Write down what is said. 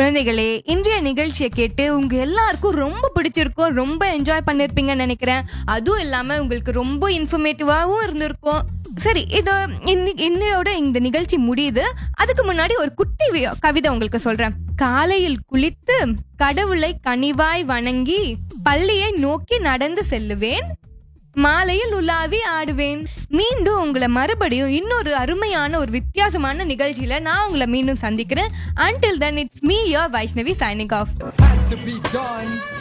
குழந்தைகளே இன்றைய நிகழ்ச்சியை கேட்டு உங்க எல்லாருக்கும் ரொம்ப பிடிச்சிருக்கும் ரொம்ப என்ஜாய் பண்ணிருப்பீங்கன்னு நினைக்கிறேன் அதுவும் இல்லாம உங்களுக்கு ரொம்ப இன்ஃபர்மேட்டிவாவும் இருந்திருக்கும் சரி இது இன்னி- இன்னையோட இந்த நிகழ்ச்சி முடியுது அதுக்கு முன்னாடி ஒரு குட்டி வி- கவிதை உங்களுக்கு சொல்றேன் காலையில் குளித்து கடவுளை கனிவாய் வணங்கி பள்ளியை நோக்கி நடந்து செல்லுவேன் மாலையில் உலாவி ஆடுவேன் மீண்டும் உங்களை மறுபடியும் இன்னொரு அருமையான ஒரு வித்தியாசமான நிகழ்ச்சியில நான் உங்களை மீண்டும் சந்திக்கிறேன் until then it's me your Vaishnavi signing off had to be done.